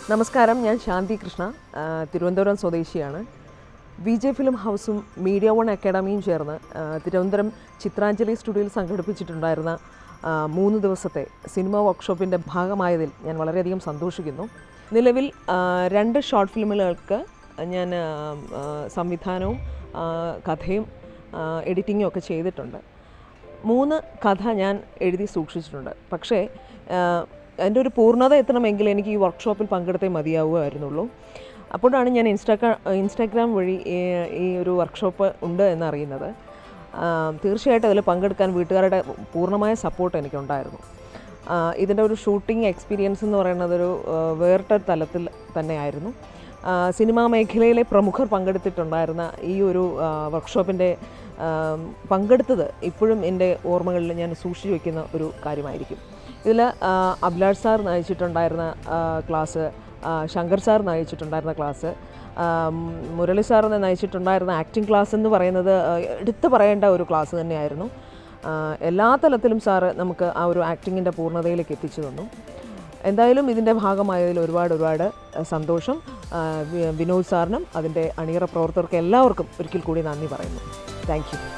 നമസ്കാരം ഞാൻ ശാന്തി കൃഷ്ണ ആ, തിരുവനന്തപുരം സ്വദേശിയാണ് വി ജെ ഫിലിം ഹൗസും മീഡിയ വൺ അക്കാഡമിയും ചേർന്ന് ആ, തിരുവനന്തപുരം ചിത്രാഞ്ജലി സ്റ്റുഡിയോയിൽ സംഘടിപ്പിച്ചിട്ടുണ്ടായിരുന്ന ആ, മൂന്ന് ദിവസത്തെ സിനിമ വർക്ക്ഷോപ്പിൻ്റെ ഭാഗമായതിൽ ഞാൻ വളരെയധികം സന്തോഷിക്കുന്നു നിലവിൽ ആ, രണ്ട് ഷോർട്ട് ഫിലിമുകൾക്ക് ഞാൻ ആ, ആ, സംവിധാനവും ആ, കഥയും ആ, എഡിറ്റിങ്ങും ഒക്കെ ചെയ്തിട്ടുണ്ട് മൂന്ന് കഥ ഞാൻ എഴുതി സൂക്ഷിച്ചിട്ടുണ്ട് പക്ഷേ എൻ്റെ ഒരു പൂർണ്ണത എത്തണമെങ്കിൽ എനിക്ക് ഈ വർക്ക്ഷോപ്പിൽ പങ്കെടുത്തേ മതിയാവുമായിരുന്നുള്ളൂ അപ്പോഴാണ് ഞാൻ ഇൻസ്റ്റാഗ്രാം ഇൻസ്റ്റാഗ്രാം വഴി ഈ ഈ ഒരു വർക്ക്ഷോപ്പ് ഉണ്ട് എന്നറിയുന്നത് ആ, തീർച്ചയായിട്ടും അതിൽ പങ്കെടുക്കാൻ വീട്ടുകാരുടെ പൂർണ്ണമായ സപ്പോർട്ട് എനിക്കുണ്ടായിരുന്നു ആ, ഇതിൻ്റെ ഒരു ഷൂട്ടിംഗ് എക്സ്പീരിയൻസ് എന്ന് പറയുന്നത് ഒരു ആ, വേറിട്ട തലത്തിൽ തന്നെയായിരുന്നു ആ, സിനിമാ മേഖലയിലെ പ്രമുഖർ പങ്കെടുത്തിട്ടുണ്ടായിരുന്ന ഈ ഒരു വർക്ക്ഷോപ്പിൻ്റെ പങ്കെടുത്തത് ഇപ്പോഴും എൻ്റെ ഓർമ്മകളിൽ ഞാൻ സൂക്ഷിച്ചു വയ്ക്കുന്ന ഒരു കാര്യമായിരിക്കും ഇതിൽ അഭിലാഷ് സാർ നയിച്ചിട്ടുണ്ടായിരുന്ന ആ, ക്ലാസ് ആ, ശങ്കർ സാർ നയിച്ചിട്ടുണ്ടായിരുന്ന ക്ലാസ് ആ, മുരളി സാർ നയിച്ചിട്ടുണ്ടായിരുന്ന ആക്ടിംഗ് ക്ലാസ് എന്ന് പറയുന്നത് ആ, എടുത്തു പറയേണ്ട ഒരു ക്ലാസ് തന്നെയായിരുന്നു ആ, എല്ലാ തലത്തിലും സാറ് നമുക്ക് ആ ഒരു ആക്ടിങ്ങിൻ്റെ പൂർണ്ണതയിലേക്ക് എത്തിച്ചു തന്നു എന്തായാലും ഇതിൻ്റെ ഭാഗമായതിൽ ഒരുപാട് ഒരുപാട് അഹ് സന്തോഷം ആ, വി- വിനോദ് സാറിനും അതിൻ്റെ അണിയറ പ്രവർത്തകർക്ക് എല്ലാവർക്കും ഒരിക്കൽ കൂടി നന്ദി പറയുന്നു താങ്ക് യു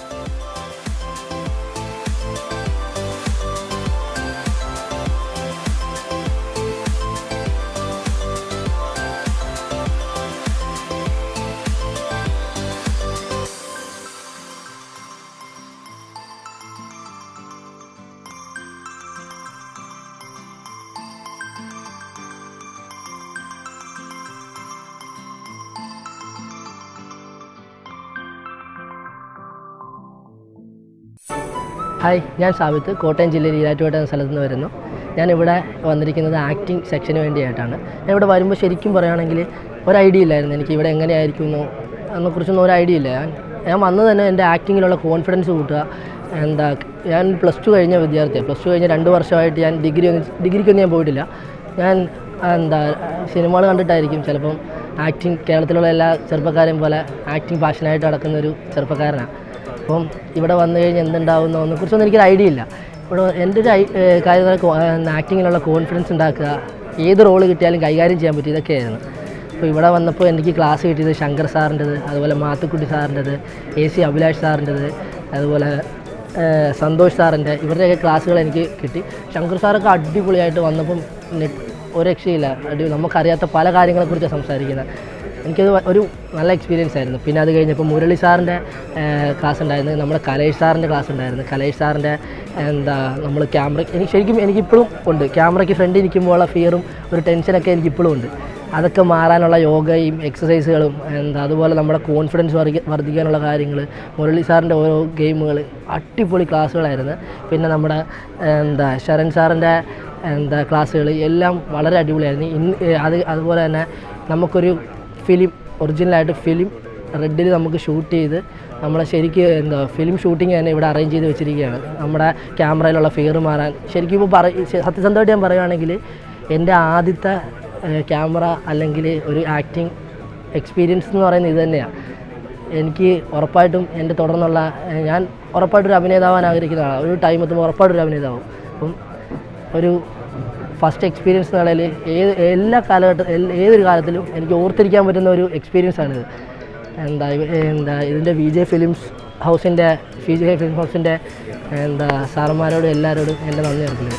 ഹായ് ഞാൻ സാബിത്ത് കോട്ടയം ജില്ലയിൽ ഈരാറ്റുപേട്ട എന്ന സ്ഥലത്ത് നിന്ന് വരുന്നു ഞാനിവിടെ വന്നിരിക്കുന്നത് ആക്ടിങ് സെക്ഷന് വേണ്ടിയായിട്ടാണ് ഞാൻ ഇവിടെ വരുമ്പോൾ ശരിക്കും പറയുകയാണെങ്കിൽ ഒരു ഐഡിയ ഇല്ലായിരുന്നു എനിക്ക് ഇവിടെ എങ്ങനെയായിരിക്കും എന്നോ അതിനെക്കുറിച്ചൊന്നും ഒരു ഐഡിയ ഇല്ല ഞാൻ ഞാൻ വന്നത് തന്നെ എൻ്റെ ആക്ടിങ്ങിലുള്ള കോൺഫിഡൻസ് കൂട്ടുക എന്താ ഞാൻ പ്ലസ് ടു കഴിഞ്ഞ വിദ്യാർത്ഥിയാണ് പ്ലസ് ടു കഴിഞ്ഞ രണ്ട് വർഷമായിട്ട് ഞാൻ ഡിഗ്രി ഒന്നും ഡിഗ്രിക്കൊന്നും ഞാൻ പോയിട്ടില്ല ഞാൻ എന്താ സിനിമകൾ കണ്ടിട്ടായിരിക്കും ചിലപ്പം ആക്ടിങ് കേരളത്തിലുള്ള എല്ലാ ചെറുപ്പക്കാരെയും പോലെ ആക്ടിങ് പാഷനായിട്ട് നടക്കുന്ന ഒരു ചെറുപ്പക്കാരനാണ് അപ്പം ഇവിടെ വന്നു കഴിഞ്ഞാൽ എന്തുണ്ടാവുന്നോ കുറിച്ചൊന്നും എനിക്കൊരു ഐഡിയ ഇല്ല ഇവിടെ എൻ്റെ ഒരു ഐ- ഏഹ് കാര്യം ആക്ടിങ്ങിലുള്ള കോൺഫിഡൻസ് ഉണ്ടാക്കുക ഏത് റോള് കിട്ടിയാലും കൈകാര്യം ചെയ്യാൻ പറ്റും ഇതൊക്കെയായിരുന്നു അപ്പോൾ ഇവിടെ വന്നപ്പോൾ എനിക്ക് ക്ലാസ് കിട്ടിയത് ശങ്കർ സാറിൻ്റെത് അതുപോലെ മാത്തുക്കുട്ടി സാറിൻ്റെത് എ സി അഭിലാഷ് സാറിൻ്റെത് അതുപോലെ ഏഹ് സന്തോഷ് സാറിൻ്റെ ഇവരുടെയൊക്കെ ക്ലാസ്സുകൾ എനിക്ക് കിട്ടി ശങ്കർ സാറൊക്കെ അടിപൊളിയായിട്ട് വന്നപ്പം നെ- ഒരു രക്ഷയില്ല അടി നമുക്കറിയാത്ത പല കാര്യങ്ങളെക്കുറിച്ചാണ് സംസാരിക്കുന്നത് എനിക്കത് വ- ഒരു നല്ല എക്സ്പീരിയൻസ് ആയിരുന്നു പിന്നെ അത് കഴിഞ്ഞപ്പോൾ മുരളി സാറിൻ്റെ ക്ലാസ് ഉണ്ടായിരുന്നു നമ്മുടെ കലേഷ് സാറിൻ്റെ ക്ലാസ് ഉണ്ടായിരുന്നു കലേഷ് സാറിൻ്റെ എന്താ നമ്മൾ ക്യാമറ എനിക്ക് ശരിക്കും എനിക്കിപ്പോഴും ഉണ്ട് ക്യാമറയ്ക്ക് ഫ്രണ്ടിൽ നിൽക്കുമ്പോഴുള്ള ഫിയറും ഒരു ടെൻഷനൊക്കെ എനിക്കിപ്പോഴും ഉണ്ട് അതൊക്കെ മാറാനുള്ള യോഗയും എക്സസൈസുകളും എന്താ അതുപോലെ നമ്മുടെ കോൺഫിഡൻസ് വർദ്ധി വർദ്ധിക്കാനുള്ള കാര്യങ്ങൾ മുരളി സാറിൻ്റെ ഓരോ ഗെയിമുകൾ അടിപൊളി ക്ലാസ്സുകളായിരുന്നു പിന്നെ നമ്മുടെ എന്താ ശരൺ സാറിൻ്റെ എന്താ ക്ലാസ്സുകൾ എല്ലാം വളരെ അടിപൊളിയായിരുന്നു ഇന്ന് ഏ, അത് അതുപോലെ തന്നെ നമുക്കൊരു ഫിലിം ഒറിജിനലായിട്ട് ഫിലിം റെഡിൽ നമുക്ക് ഷൂട്ട് ചെയ്ത് നമ്മളെ ശരിക്ക് എന്താ ഫിലിം ഷൂട്ടിങ് തന്നെ ഇവിടെ അറേഞ്ച് ചെയ്ത് വെച്ചിരിക്കുകയാണ് നമ്മുടെ ക്യാമറയിലുള്ള ഫിയർ മാറാൻ ശരിക്കും ഇപ്പോൾ പറ സത്യസന്ധമായിട്ട് ഞാൻ പറയുകയാണെങ്കിൽ എൻ്റെ ആദ്യത്തെ ക്യാമറ അല്ലെങ്കിൽ ഒരു ആക്ടിങ് എക്സ്പീരിയൻസ് എന്ന് പറയുന്നത് ഇത് തന്നെയാണ് എനിക്ക് ഉറപ്പായിട്ടും എൻ്റെ തുടർന്നുള്ള ഏഹ്, ഞാൻ ഉറപ്പായിട്ടും ഒരു അഭിനേതാവാൻ ആഗ്രഹിക്കുന്ന ആളാണ് ഒരു ടൈം എത്തുമ്പോൾ ഉറപ്പായിട്ടും ഒരു അഭിനേതാവും അപ്പം ഒരു ഫസ്റ്റ് എക്സ്പീരിയൻസ് എന്ന നിലയിൽ ഏത് എല്ലാ കാലഘട്ട എൽ- ഏതൊരു കാലത്തിലും എനിക്ക് ഓർത്തിരിക്കാൻ പറ്റുന്ന ഒരു എക്സ്പീരിയൻസ് ആണിത് എന്താ ഇവ- എന്താ ഇതിൻ്റെ വി ജെ ഫിലിംസ് ഹൗസിൻ്റെ വി ജെ ഫിലിം ഹൗസിൻ്റെ എന്താ സാറന്മാരോടും എല്ലാവരോടും എൻ്റെ നന്ദി അറിയിക്കുന്നത്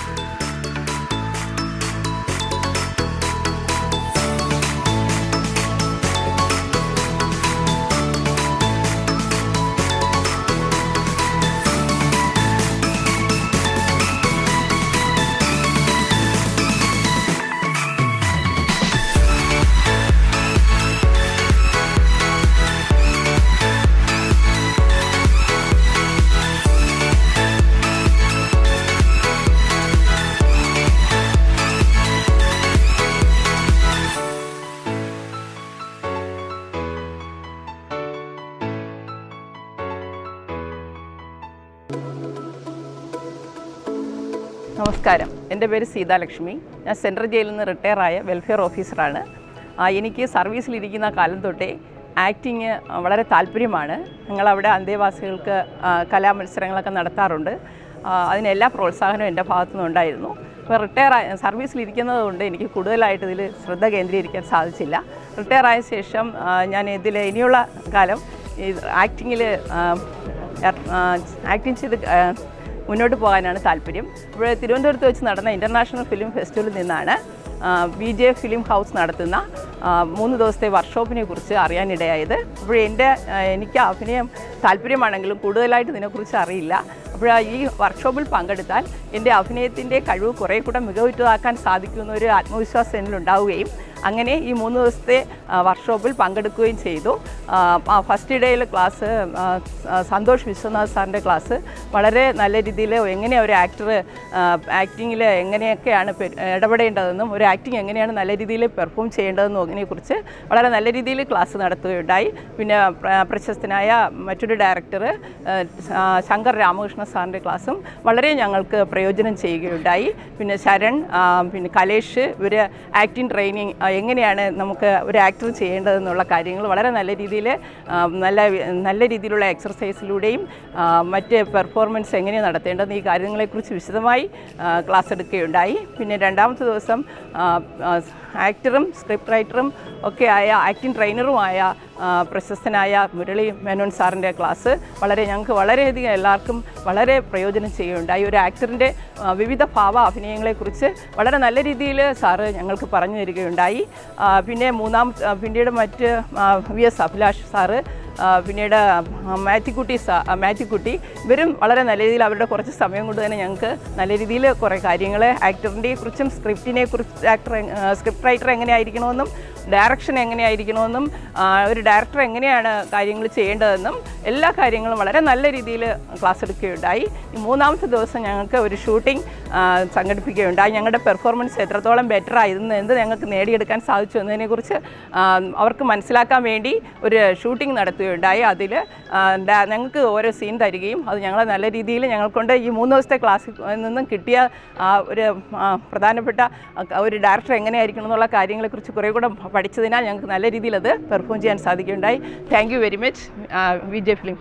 നമസ്കാരം എൻ്റെ പേര് സീതാലക്ഷ്മി ഞാൻ സെൻട്രൽ ജയിലിൽ നിന്ന് റിട്ടയർ ആയ വെൽഫെയർ ഓഫീസറാണ് ആ, എനിക്ക് സർവീസിലിരിക്കുന്ന കാലം തൊട്ടേ ആക്ടിങ് വളരെ താല്പര്യമാണ് ഞങ്ങളവിടെ അന്തേവാസികൾക്ക് ആ, കലാമത്സരങ്ങളൊക്കെ നടത്താറുണ്ട് ആ, അതിന് എല്ലാ പ്രോത്സാഹനവും എൻ്റെ ഭാഗത്തു നിന്നുണ്ടായിരുന്നു ഇപ്പോൾ റിട്ടയർ ആയ സർവീസിലിരിക്കുന്നത് കൊണ്ട് എനിക്ക് കൂടുതലായിട്ട് ഇതിൽ ശ്രദ്ധ കേന്ദ്രീകരിക്കാൻ സാധിച്ചില്ല റിട്ടയർ ആയ ശേഷം ആ, ഞാൻ ഇതിൽ ഇനിയുള്ള കാലം ഈ ആക്ടിങ്ങിൽ ആക്ടിങ് ചെയ്ത് ആ, മുന്നോട്ട് പോകാനാണ് താല്പര്യം ഇപ്പോൾ തിരുവനന്തപുരത്ത് വെച്ച് നടന്ന ഇൻ്റർനാഷണൽ ഫിലിം ഫെസ്റ്റിവലിൽ നിന്നാണ് ബി ജെ ഫിലിം ഹൗസ് നടത്തുന്ന ആ, മൂന്ന് ദിവസത്തെ വർക്ക്ഷോപ്പിനെ കുറിച്ച് അറിയാനിടയായത് അപ്പോൾ എൻ്റെ ആ, എനിക്ക് അഭിനയം താല്പര്യമാണെങ്കിലും കൂടുതലായിട്ട് ഇതിനെക്കുറിച്ച് അറിയില്ല അപ്പോൾ ഈ വർക്ക്ഷോപ്പിൽ പങ്കെടുത്താൽ എൻ്റെ അഭിനയത്തിൻ്റെ കഴിവ് കുറേ കൂടെ മികവുറ്റതാക്കാൻ സാധിക്കുമെന്ന ഒരു ആത്മവിശ്വാസം എന്നിലുണ്ടാവുകയും അങ്ങനെ ഈ മൂന്ന് ദിവസത്തെ ആ, വർക്ക്ഷോപ്പിൽ പങ്കെടുക്കുകയും ചെയ്തു ആ, ആ, ഫസ്റ്റ് ഡേയിലെ ക്ലാസ് ആ, ആ, സന്തോഷ് വിശ്വനാഥ് സാറിൻ്റെ ക്ലാസ് വളരെ നല്ല രീതിയിൽ എങ്ങനെ ഒരു ആക്ടർ ആക്ടിങ്ങിൽ എങ്ങനെയൊക്കെയാണ് പെ- ഇടപെടേണ്ടതെന്നും ഒരു ആക്ടിങ് എങ്ങനെയാണ് നല്ല രീതിയിൽ പെർഫോം ചെയ്യേണ്ടതെന്നും അതിനെക്കുറിച്ച് വളരെ നല്ല രീതിയിൽ ക്ലാസ് നടത്തുകയുണ്ടായി പിന്നെ പ്ര- പ്രശസ്തനായ മറ്റൊരു ഡയറക്ടർ ശങ്കർ രാമകൃഷ്ണ സാറിൻ്റെ ക്ലാസ്സും വളരെ ഞങ്ങൾക്ക് പ്രയോജനം ചെയ്യുകയുണ്ടായി പിന്നെ ശരൺ ആ, പിന്നെ കലേഷ് ഇവർ ആക്ടിങ് ട്രെയിനിങ് എങ്ങനെയാണ് നമുക്ക് ഒരു ആക്ടർ ചെയ്യേണ്ടതെന്നുള്ള കാര്യങ്ങൾ വളരെ നല്ല രീതിയിൽ നല്ല നല്ല രീതിയിലുള്ള എക്സർസൈസിലൂടെയും ആ, മറ്റ് പെർഫോമൻസ് എങ്ങനെ നടത്തേണ്ടതെന്ന് ഈ കാര്യങ്ങളെക്കുറിച്ച് വിശദമായി ആ, ക്ലാസ് എടുക്കുകയുണ്ടായി പിന്നെ രണ്ടാമത്തെ ദിവസം ആ, ആ, ആക്ടറും സ്ക്രിപ്റ്റ് റൈറ്ററും ഒക്കെ ആയ ആക്ടിംഗ് ട്രെയിനറുമായ ആ, പ്രശസ്തനായ മുരളി മേനോൻ സാറിൻ്റെ ക്ലാസ് വളരെ ഞങ്ങൾക്ക് വളരെയധികം എല്ലാവർക്കും വളരെ പ്രയോജനം ചെയ്യുകയുണ്ടായി ഒരു ആക്ടറിൻ്റെ ആ, വിവിധ ഭാവ അഭിനയങ്ങളെക്കുറിച്ച് വളരെ നല്ല രീതിയിൽ സാറ് ഞങ്ങൾക്ക് പറഞ്ഞു തരികയുണ്ടായി ആ, പിന്നെ മൂന്നാം ആ, പിന്നീട് മറ്റ് ആ, വി എസ് അഭിലാഷ് സാറ് ആ, പിന്നീട് ആ, മാത്യുക്കുട്ടി സാ ആ, മാത്യുക്കുട്ടി ഇവരും വളരെ നല്ല രീതിയിൽ അവരുടെ കുറച്ച് സമയം കൊണ്ട് തന്നെ ഞങ്ങൾക്ക് നല്ല രീതിയിൽ കുറേ കാര്യങ്ങൾ ആക്ടറിനെ കുറിച്ചും സ്ക്രിപ്റ്റിനെ കുറിച്ച് ആക്ടർ സ്ക്രിപ്റ്റ് റൈറ്റർ എങ്ങനെയായിരിക്കണമെന്നും ഡയറക്ഷൻ എങ്ങനെയായിരിക്കണമെന്നും ആ, ഒരു ഡയറക്ടർ എങ്ങനെയാണ് കാര്യങ്ങൾ ചെയ്യേണ്ടതെന്നും എല്ലാ കാര്യങ്ങളും വളരെ നല്ല രീതിയിൽ ക്ലാസ് എടുക്കുകയുണ്ടായി ഈ മൂന്നാമത്തെ ദിവസം ഞങ്ങൾക്ക് ഒരു ഷൂട്ടിംഗ് സംഘടിപ്പിക്കുകയുണ്ടായി ഞങ്ങളുടെ പെർഫോമൻസ് എത്രത്തോളം ബെറ്റർ ആയിരുന്നു എന്ത് ഞങ്ങൾക്ക് നേടിയെടുക്കാൻ സാധിച്ചു എന്നതിനെക്കുറിച്ച് ആ, അവർക്ക് മനസ്സിലാക്കാൻ വേണ്ടി ഒരു ഷൂട്ടിംഗ് നടത്തുകയുണ്ടായി അതിൽ ഞങ്ങൾക്ക് ഓരോ സീൻ തരികയും അത് ഞങ്ങൾ നല്ല രീതിയിൽ ഞങ്ങൾക്കൊണ്ട് ഈ മൂന്ന് ദിവസത്തെ ക്ലാസ്സിൽ നിന്നും കിട്ടിയ ആ, ഒരു ആ, പ്രധാനപ്പെട്ട ആ, ഒരു ഡയറക്ടർ എങ്ങനെയായിരിക്കണം എന്നുള്ള കാര്യങ്ങളെക്കുറിച്ച് കുറേ കൂടെ പഠിച്ചതിനാൽ ഞങ്ങൾക്ക് നല്ല രീതിയിൽ അത് പെർഫോം ചെയ്യാൻ സാധിക്കുകയുണ്ടായി thank you very much V J film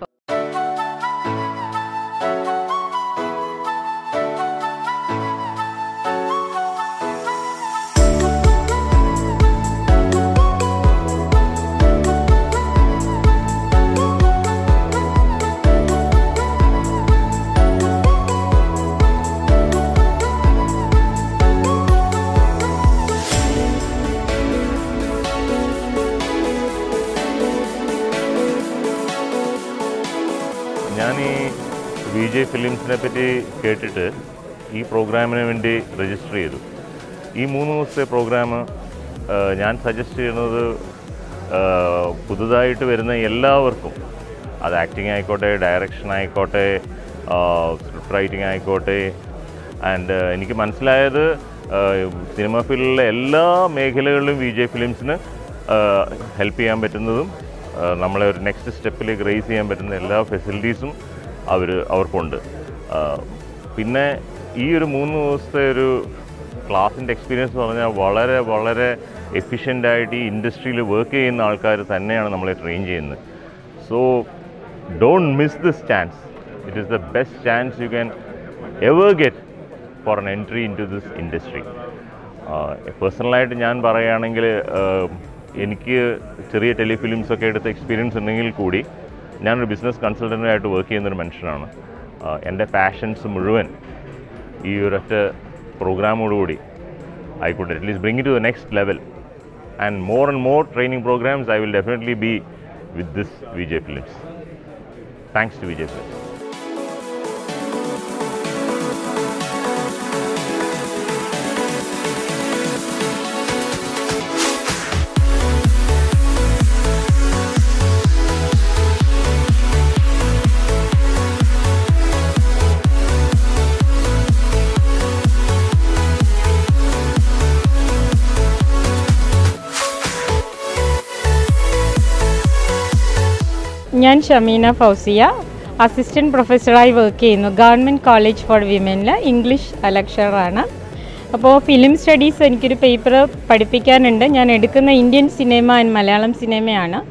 ഞാൻ ഈ വി ജെ ഫിലിംസിനെ പറ്റി കേട്ടിട്ട് ഈ പ്രോഗ്രാമിന് വേണ്ടി രജിസ്റ്റർ ചെയ്തു ഈ മൂന്ന് ദിവസത്തെ പ്രോഗ്രാം ഞാൻ സജസ്റ്റ് ചെയ്യുന്നത് ആ, പുതുതായിട്ട് വരുന്ന എല്ലാവർക്കും അത് ആക്ടിങ് ആയിക്കോട്ടെ ഡയറക്ഷൻ ആയിക്കോട്ടെ സ്ക്രിപ്റ്റ് റൈറ്റിംഗ് ആയിക്കോട്ടെ ആൻഡ് എനിക്ക് മനസ്സിലായത് സിനിമ ഫീൽഡിലെ എല്ലാ മേഖലകളിലും വി ജെ ഫിലിംസിന് ഹെൽപ്പ് ചെയ്യാൻ പറ്റുന്നതും ആ, നമ്മളെ ഒരു നെക്സ്റ്റ് സ്റ്റെപ്പിലേക്ക് റേസ് ചെയ്യാൻ പറ്റുന്ന എല്ലാ ഫെസിലിറ്റീസും അവർ അവർക്കുണ്ട് ആ, പിന്നെ ഈ ഒരു മൂന്ന് ദിവസത്തെ ഒരു ക്ലാസ്സിൻ്റെ എക്സ്പീരിയൻസ് എന്ന് പറഞ്ഞാൽ വളരെ വളരെ എഫിഷ്യൻ്റ് ആയിട്ട് ഈ ഇൻഡസ്ട്രിയിൽ വർക്ക് ചെയ്യുന്ന ആൾക്കാർ തന്നെയാണ് നമ്മളെ ട്രെയിൻ ചെയ്യുന്നത് so don't miss this chance it is the best chance you can ever get for എൻ entry into this industry പേഴ്സണലായിട്ട് ഞാൻ പറയുകയാണെങ്കിൽ എനിക്ക് ചെറിയ ടെലിഫിലിംസ് ഒക്കെ എടുത്ത എക്സ്പീരിയൻസ് ഉണ്ടെങ്കിൽ കൂടി ഞാനൊരു ബിസിനസ് കൺസൾട്ടൻ്റായിട്ട് വർക്ക് ചെയ്യുന്നൊരു മനുഷ്യനാണ് ആഹ് എൻ്റെ പാഷൻസ് മുഴുവൻ ഈ ഒരൊറ്റ പ്രോഗ്രാമോടുകൂടി I could at least bring to the next level and more and more training programmes I will definitely be with this V J films thanks to V J films ഞാൻ Shameena Fousiya assistant പ്രൊഫസറായി work ചെയ്യുന്നു government college for വിമനിൽ English ലെക്ചറാണ് അപ്പോൾ film studies എനിക്കൊരു paper പഠിപ്പിക്കാനുണ്ട് ഞാൻ എടുക്കുന്ന ഇന്ത്യൻ സിനിമ ആൻഡ് മലയാളം സിനിമയാണ്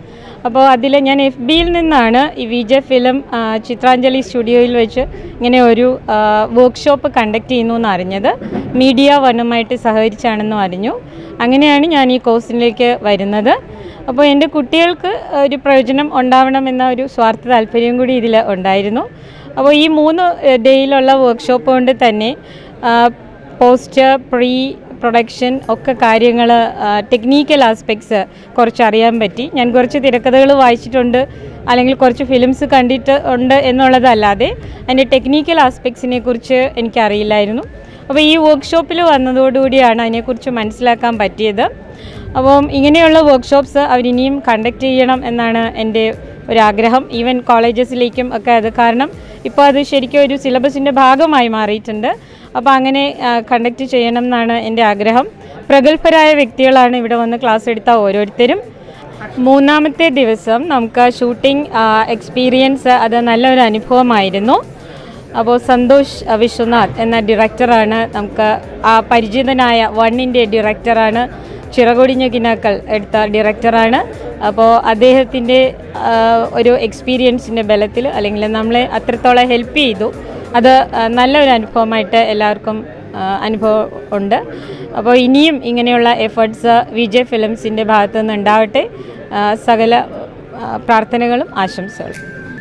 അപ്പോൾ അതിൽ ഞാൻ എഫ് ബിയിൽ നിന്നാണ് ഈ വി ജെ ഫിലിം ആ, ചിത്രാഞ്ജലി സ്റ്റുഡിയോയിൽ വെച്ച് ഇങ്ങനെ ഒരു വർക്ക്ഷോപ്പ് കണ്ടക്ട് ചെയ്യുന്നു എന്ന് അറിഞ്ഞത് മീഡിയ വണ്ണുമായിട്ട് സഹകരിച്ചാണെന്നും അറിഞ്ഞു അങ്ങനെയാണ് ഞാൻ ഈ കോഴ്സിലേക്ക് വരുന്നത് അപ്പോൾ എൻ്റെ കുട്ടികൾക്ക് ഒരു പ്രയോജനം ഉണ്ടാവണമെന്ന ഒരു സ്വാർത്ഥ താല്പര്യം കൂടി ഇതിൽ ഉണ്ടായിരുന്നു അപ്പോൾ ഈ മൂന്ന് ഡേയിലുള്ള വർക്ക്ഷോപ്പ് കൊണ്ട് തന്നെ പോസ്റ്റർ പ്രീ പ്രൊഡക്ഷൻ ഒക്കെ കാര്യങ്ങൾ ടെക്നിക്കൽ ആസ്പെക്ട്സ് കുറച്ച് അറിയാൻ പറ്റി ഞാൻ കുറച്ച് തിരക്കഥകൾ വായിച്ചിട്ടുണ്ട് അല്ലെങ്കിൽ കുറച്ച് ഫിലിംസ് കണ്ടിട്ട് ഉണ്ട് എന്നുള്ളതല്ലാതെ അതിൻ്റെ ടെക്നിക്കൽ ആസ്പെക്ട്സിനെ കുറിച്ച് എനിക്കറിയില്ലായിരുന്നു അപ്പോൾ ഈ വർക്ക്ഷോപ്പിൽ വന്നതോടുകൂടിയാണ് അതിനെക്കുറിച്ച് മനസ്സിലാക്കാൻ പറ്റിയത് അപ്പം ഇങ്ങനെയുള്ള വർക്ക്ഷോപ്സ് അവരിനിയും കണ്ടക്ട് ചെയ്യണം എന്നാണ് എൻ്റെ ഒരാഗ്രഹം ഈവൻ കോളേജസിലേക്കും ഒക്കെ അത് കാരണം ഇപ്പോൾ അത് ശരിക്കും ഒരു സിലബസിൻ്റെ ഭാഗമായി മാറിയിട്ടുണ്ട് അപ്പോൾ അങ്ങനെ കണ്ടക്ട് ചെയ്യണം എന്നാണ് എൻ്റെ ആഗ്രഹം പ്രഗത്ഭരായ വ്യക്തികളാണ് ഇവിടെ വന്ന് ക്ലാസ് എടുത്ത ഓരോരുത്തരും മൂന്നാമത്തെ ദിവസം നമുക്ക് ഷൂട്ടിംഗ് എക്സ്പീരിയൻസ് അത് നല്ലൊരു അനുഭവമായിരുന്നു അപ്പോൾ സന്തോഷ് അഹ്, വിശ്വനാഥ് എന്ന ഡയറക്ടറാണ് നമുക്ക് ആ പരിചിതനായ വണ്ണിൻ്റെ ഡയറക്ടറാണ് ചിറകൊടിഞ്ഞ കിനാക്കൾ എടുത്ത ഡയറക്ടറാണ് അപ്പോൾ അദ്ദേഹത്തിൻ്റെ ഒരു എക്സ്പീരിയൻസിൻ്റെ ബലത്തിൽ അല്ലെങ്കിൽ നമ്മളെ അത്രത്തോളം ഹെൽപ്പ് ചെയ്തു അത് ആ, നല്ലൊരു അനുഭവമായിട്ട് എല്ലാവർക്കും ആ, അനുഭവം ഉണ്ട് അപ്പോൾ ഇനിയും ഇങ്ങനെയുള്ള എഫേർട്സ് വി ജെ ഫിലിംസിൻ്റെ ഭാഗത്തു നിന്ന് ഉണ്ടാവട്ടെ ആ, സകല ആ, പ്രാർത്ഥനകളും ആശംസകളും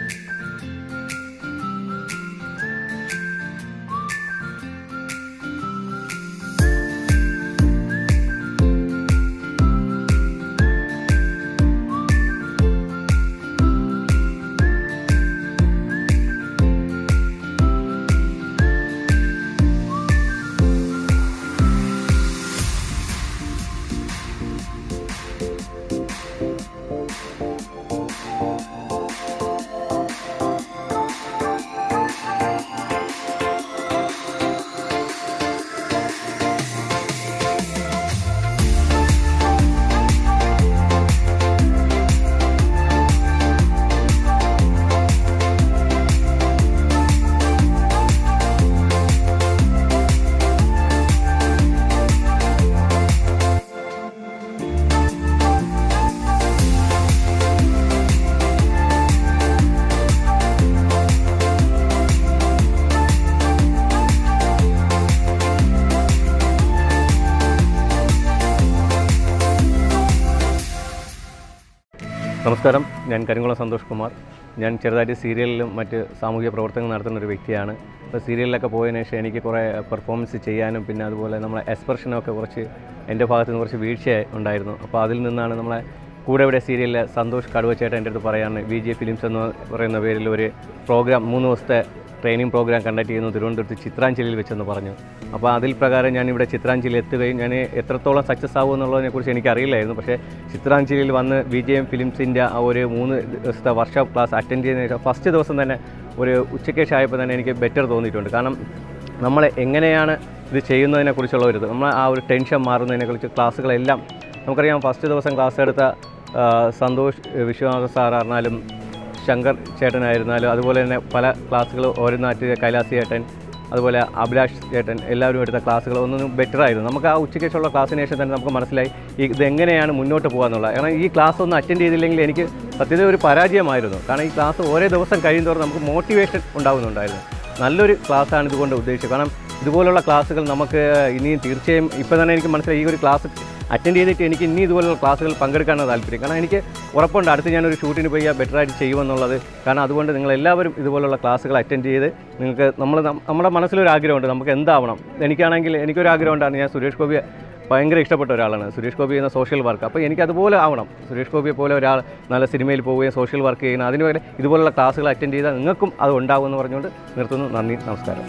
നമസ്കാരം ഞാൻ കരിങ്കുളം സന്തോഷ് കുമാർ ഞാൻ ചെറുതായിട്ട് സീരിയലിലും മറ്റ് സാമൂഹിക പ്രവർത്തനങ്ങൾ നടത്തുന്ന ഒരു വ്യക്തിയാണ് അപ്പോൾ സീരിയലിലൊക്കെ പോയതിനു ശേഷം എനിക്ക് കുറേ പെർഫോമൻസ് ചെയ്യാനും പിന്നെ അതുപോലെ നമ്മളെ എക്സ്പ്രഷനൊക്കെ കുറച്ച് എൻ്റെ ഭാഗത്ത് നിന്ന് കുറച്ച് വീഴ്ച ഉണ്ടായിരുന്നു അപ്പോൾ അതിൽ നിന്നാണ് നമ്മളെ കൂടെ ഇവിടെ സീരിയലിലെ സന്തോഷ് കടുവച്ചേട്ടൻ എൻ്റെ അടുത്ത് പറയാണ് വി ജെ ഫിലിംസ് എന്ന് പറയുന്ന പേരിൽ ഒരു പ്രോഗ്രാം മൂന്ന് ദിവസത്തെ ട്രെയിനിങ് പ്രോഗ്രാം കണ്ടക്ട് ചെയ്യുന്നു തിരുവനന്തപുരത്ത് ചിത്രാഞ്ജലിയിൽ വെച്ചെന്ന് പറഞ്ഞു അപ്പോൾ അതിൽ പ്രകാരം ഞാൻ ഇവിടെ ചിത്രാഞ്ജലി എത്തുകയും ഞാൻ എത്രത്തോളം സക്സസ് ആകും എന്നുള്ളതിനെക്കുറിച്ച് എനിക്ക് അറിയില്ലായിരുന്നു പക്ഷേ ചിത്രാഞ്ജലിയിൽ വന്ന് വി ജെ എം ഫിലിംസിൻ്റെ ആ ഒരു മൂന്ന് ദിവസത്തെ വർക്ക്ഷോപ്പ് ക്ലാസ് അറ്റൻഡ് ചെയ്തതിനു ശേഷം ഫസ്റ്റ് ദിവസം തന്നെ ഒരു ഉച്ചയ്ക്ക് ശേഷം ആയപ്പോൾ തന്നെ എനിക്ക് ബെറ്റർ തോന്നിയിട്ടുണ്ട് കാരണം നമ്മൾ എങ്ങനെയാണ് ഇത് ചെയ്യുന്നതിനെക്കുറിച്ചുള്ള ഒരു ഇത് നമ്മൾ ആ ഒരു ടെൻഷൻ മാറുന്നതിനെക്കുറിച്ച് ക്ലാസ്സുകളെല്ലാം നമുക്കറിയാം ഫസ്റ്റ് ദിവസം ക്ലാസ് എടുത്ത ആ, സന്തോഷ് വിശ്വനാഥ സാർ പറഞ്ഞാലും ശങ്കർ ചേട്ടനായിരുന്നാലും അതുപോലെ തന്നെ പല ക്ലാസ്സുകൾ ഓരോന്നാറ്റ് കൈലാസി ചേട്ടൻ അതുപോലെ അഭിലാഷ് ചേട്ടൻ എല്ലാവരും എടുത്ത ക്ലാസ്സുകൾ ഒന്നും ബെറ്റർ ആയിരുന്നു നമുക്ക് ആ ഉച്ചയ്ക്ക് ശേഷമുള്ള ക്ലാസ്സിന് ശേഷം തന്നെ നമുക്ക് മനസ്സിലായി ഈ ഇത് എങ്ങനെയാണ് മുന്നോട്ട് പോകാന്നുള്ളത് കാരണം ഈ ക്ലാസ് ഒന്നും അറ്റൻഡ് ചെയ്തില്ലെങ്കിൽ എനിക്ക് സത്യത്തിൽ ഒരു പരാജയമായിരുന്നു കാരണം ഈ ക്ലാസ് ഓരോ ദിവസം കഴിയുന്നതോറും നമുക്ക് മോട്ടിവേഷൻ ഉണ്ടാകുന്നുണ്ടായിരുന്നു നല്ലൊരു ക്ലാസ്സാണ് ഇതുകൊണ്ട് ഉദ്ദേശിച്ചത് കാരണം ഇതുപോലുള്ള ക്ലാസ്സുകൾ നമുക്ക് ഇനിയും തീർച്ചയായും ഇപ്പോൾ തന്നെ എനിക്ക് മനസ്സിലായി ഈ ഒരു ക്ലാസ് അറ്റൻഡ് ചെയ്തിട്ട് എനിക്ക് ഇനി ഇതുപോലുള്ള ക്ലാസ്സുകൾ പങ്കെടുക്കാനാണ് താല്പര്യം കാരണം എനിക്ക് ഉറപ്പുണ്ട് അടുത്ത് ഞാനൊരു ഷൂട്ടിന് പോയി ബെറ്ററായിട്ട് ചെയ്യുമെന്നുള്ളത് കാരണം അതുകൊണ്ട് നിങ്ങൾ എല്ലാവരും ഇതുപോലുള്ള ക്ലാസ്സുകൾ അറ്റൻഡ് ചെയ്ത് നിങ്ങൾക്ക് നമ്മൾ നമ്മുടെ മനസ്സിലൊരു ആഗ്രഹമുണ്ട് നമുക്ക് എന്താവണം എനിക്കാണെങ്കിൽ എനിക്കൊരു ആഗ്രഹമുണ്ടാണ് ഞാൻ സുരേഷ് ഗോപിയെ ഭയങ്കര ഇഷ്ടപ്പെട്ട ഒരാളാണ് സുരേഷ് ഗോപി ചെയ്യുന്ന സോഷ്യൽ വർക്ക് അപ്പോൾ എനിക്ക് അതുപോലെ ആവണം സുരേഷ് ഗോപിയെ പോലെ ഒരാൾ നല്ല സിനിമയിൽ പോവുകയും സോഷ്യൽ വർക്ക് ചെയ്യുന്ന അതിന് പകരം ഇതുപോലുള്ള ക്ലാസ്സുകൾ അറ്റൻഡ് ചെയ്താൽ നിങ്ങൾക്കും അത് ഉണ്ടാകുമെന്ന് പറഞ്ഞുകൊണ്ട് നിർത്തുന്നു നന്ദി നമസ്കാരം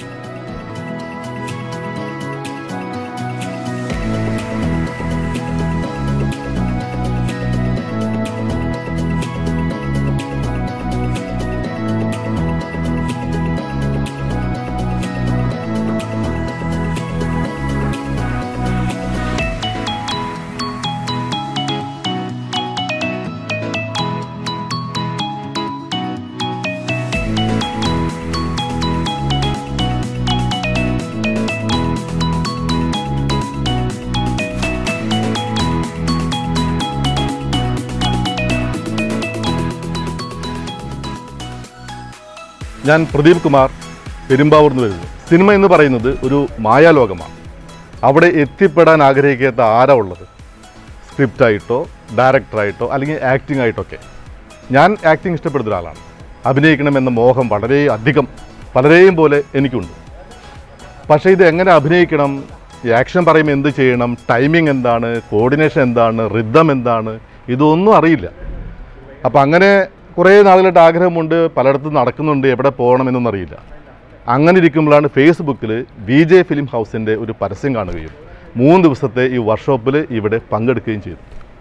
ഞാൻ പ്രദീപ് കുമാർ പെരുമ്പാവൂർ നിന്ന് വരുന്നു സിനിമ എന്ന് പറയുന്നത് ഒരു മായാലോകമാണ് അവിടെ എത്തിപ്പെടാൻ ആഗ്രഹിക്കാത്ത ആരാ ഉള്ളത് സ്ക്രിപ്റ്റായിട്ടോ ഡയറക്ടറായിട്ടോ അല്ലെങ്കിൽ ആക്ടിംഗ് ആയിട്ടൊക്കെ ഞാൻ ആക്ടിങ് ഇഷ്ടപ്പെടുന്ന ഒരാളാണ് അഭിനയിക്കണമെന്ന മോഹം വളരെ അധികം പലരെയും പോലെ എനിക്കുണ്ട് പക്ഷേ ഇത് എങ്ങനെ അഭിനയിക്കണം ഈ ആക്ഷൻ പറയുമ്പോൾ എന്ത് ചെയ്യണം ടൈമിംഗ് എന്താണ് കോർഡിനേഷൻ എന്താണ് റിതം എന്താണ് ഇതൊന്നും അറിയില്ല അപ്പോൾ അങ്ങനെ കുറേ നാളുകളായിട്ട് ആഗ്രഹമുണ്ട് പലയിടത്തും നടക്കുന്നുണ്ട് എവിടെ പോകണമെന്നൊന്നും അറിയില്ല അങ്ങനെ ഇരിക്കുമ്പോഴാണ് ഫേസ്ബുക്കിൽ വി ജെ ഫിലിം ഹൗസിൻ്റെ ഒരു പരസ്യം കാണുകയും മൂന്ന് ദിവസത്തെ ഈ വർക്ക്ഷോപ്പിൽ ഇവിടെ പങ്കെടുക്കുകയും ചെയ്തു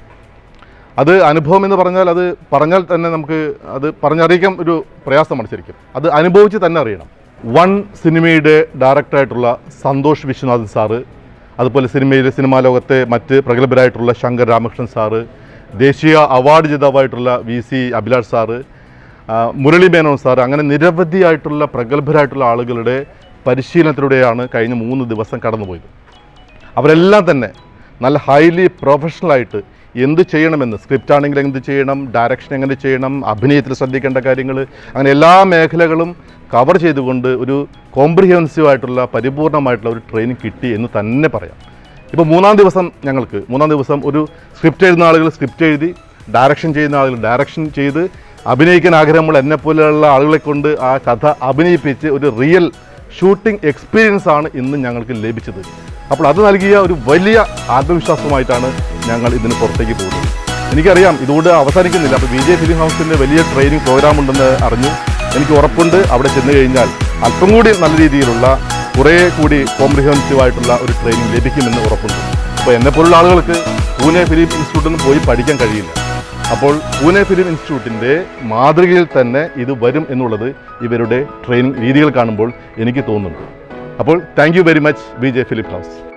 അത് അനുഭവം എന്ന് പറഞ്ഞാൽ അത് പറഞ്ഞാൽ തന്നെ നമുക്ക് അത് പറഞ്ഞറിയിക്കാൻ ഒരു പ്രയാസമാണ് ശരിക്കും അത് അനുഭവിച്ച് തന്നെ അറിയണം വൺ സിനിമയുടെ ഡയറക്ടറായിട്ടുള്ള സന്തോഷ് വിശ്വനാഥൻ സാറ് അതുപോലെ സിനിമയിലെ സിനിമാ ലോകത്തെ മറ്റ് പ്രഗത്ഭരായിട്ടുള്ള ശങ്കർ രാമകൃഷ്ണൻ സാറ് ദേശീയ അവാർഡ് ജേതാവായിട്ടുള്ള വി സി അഭിലാഷ് സാറ് ആ, മുരളി മേനോൻ സാർ അങ്ങനെ നിരവധിയായിട്ടുള്ള പ്രഗത്ഭരായിട്ടുള്ള ആളുകളുടെ പരിശീലനത്തിലൂടെയാണ് കഴിഞ്ഞ മൂന്ന് ദിവസം കടന്നുപോയത് അവരെല്ലാം തന്നെ നല്ല ഹൈലി പ്രൊഫഷണലായിട്ട് എന്ത് ചെയ്യണമെന്ന് സ്ക്രിപ്റ്റ് ആണെങ്കിൽ എന്ത് ചെയ്യണം ഡയറക്ഷൻ എങ്ങനെ ചെയ്യണം അഭിനയത്തിൽ ശ്രദ്ധിക്കേണ്ട കാര്യങ്ങൾ അങ്ങനെ എല്ലാ മേഖലകളും കവർ ചെയ്തുകൊണ്ട് ഒരു കോംപ്രിഹെൻസീവ് ആയിട്ടുള്ള പരിപൂർണമായിട്ടുള്ള ഒരു ട്രെയിനിങ് കിട്ടി എന്ന് തന്നെ പറയാം ഇപ്പോൾ മൂന്നാം ദിവസം ഞങ്ങൾക്ക് മൂന്നാം ദിവസം ഒരു സ്ക്രിപ്റ്റ് എഴുതുന്ന ആളുകൾ സ്ക്രിപ്റ്റ് എഴുതി ഡയറക്ഷൻ ചെയ്യുന്ന ആളുകൾ ഡയറക്ഷൻ ചെയ്ത് അഭിനയിക്കാൻ ആഗ്രഹമുള്ള എന്നെപ്പോലെയുള്ള ആളുകളെ കൊണ്ട് ആ കഥ അഭിനയിപ്പിച്ച് ഒരു റിയൽ ഷൂട്ടിംഗ് എക്സ്പീരിയൻസ് ആണ് ഇന്ന് ഞങ്ങൾക്ക് ലഭിച്ചത് അപ്പോൾ അത് നൽകിയ ഒരു വലിയ ആത്മവിശ്വാസമായിട്ടാണ് ഞങ്ങൾ ഇതിന് പുറത്തേക്ക് പോകുന്നത് എനിക്കറിയാം ഇതുകൊണ്ട് അവസാനിക്കുന്നില്ല അപ്പോൾ ബി ജെ ഫിലിം ഹൗസിൻ്റെ വലിയ ട്രെയിനിങ് പ്രോഗ്രാം ഉണ്ടെന്ന് അറിഞ്ഞു എനിക്ക് ഉറപ്പുണ്ട് അവിടെ ചെന്ന് കഴിഞ്ഞാൽ അല്പം കൂടി നല്ല രീതിയിലുള്ള കുറേ കൂടി കോംപ്രിഹെൻസീവ് ആയിട്ടുള്ള ഒരു ട്രെയിനിങ് ലഭിക്കുമെന്ന് ഉറപ്പുണ്ട് അപ്പോൾ എന്നെപ്പോലുള്ള ആളുകൾക്ക് പൂനെ ഫിലിം ഇൻസ്റ്റിറ്റ്യൂട്ടിൽ നിന്ന് പോയി പഠിക്കാൻ കഴിയില്ല അപ്പോൾ പൂനെ ഫിലിം ഇൻസ്റ്റിറ്റ്യൂട്ടിൻ്റെ മാതൃകയിൽ തന്നെ ഇത് വരും എന്നുള്ളത് ഇവരുടെ ട്രെയിനിങ് രീതികൾ കാണുമ്പോൾ എനിക്ക് തോന്നുന്നു അപ്പോൾ thank you very much B J film house